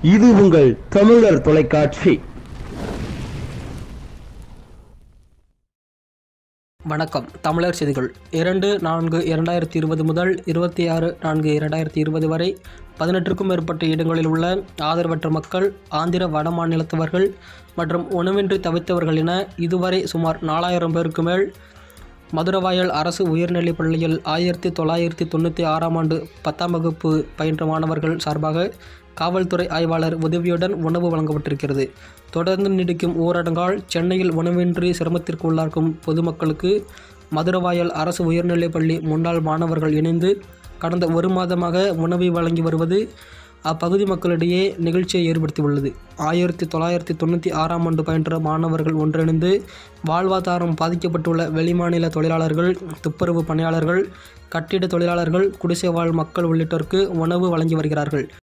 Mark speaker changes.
Speaker 1: இது உங்கள் தமிழர் தொலைக்காட்சி
Speaker 2: வணக்கம் தமிழர் செய்திகள் இரண்டு நான்கு இரண்டாயிரத்தி இருபது முதல் இருபத்தி ஆறு நான்கு இரண்டாயிரத்தி இருபது வரை பதினெட்டுக்கும் மேற்பட்ட இடங்களில் உள்ள ஆதரவற்ற மக்கள் ஆந்திர வட மாநிலத்தவர்கள் மற்றும் உணவின்றி தவித்தவர்கள் என இதுவரை சுமார் நாலாயிரம் பேருக்கு மேல் மதுரவாயல் அரசு உயர்நிலைப் பள்ளியில் ஆயிரத்தி தொள்ளாயிரத்தி தொண்ணூற்றி ஆறாம் ஆண்டு பத்தாம் வகுப்பு பயின்ற மாணவர்கள் சார்பாக காவல்துறை ஆய்வாளர் உதவியுடன் உணவு வழங்கப்பட்டிருக்கிறது தொடர்ந்து நீடிக்கும் ஊரடங்கால் சென்னையில் உணவின்றி சிரமத்திற்கு உள்ளாக்கும் பொதுமக்களுக்கு மதுரவாயல் அரசு உயர்நிலைப் பள்ளி முன்னாள் மாணவர்கள் இணைந்து கடந்த ஒரு மாதமாக உணவை வழங்கி வருவது அப்பகுதி மக்களிடையே நிகழ்ச்சியை ஏற்படுத்தியுள்ளது ஆயிரத்தி தொள்ளாயிரத்தி தொண்ணூற்றி ஆறாம் ஆண்டு பயின்ற மாணவர்கள் ஒன்றிணைந்து வாழ்வாதாரம் பாதிக்கப்பட்டுள்ள வெளிமாநில தொழிலாளர்கள் துப்புரவு பணியாளர்கள் கட்டிட தொழிலாளர்கள் குடிசை வாழ் மக்கள் உள்ளிட்டோருக்கு உணவு வழங்கி வருகிறார்கள்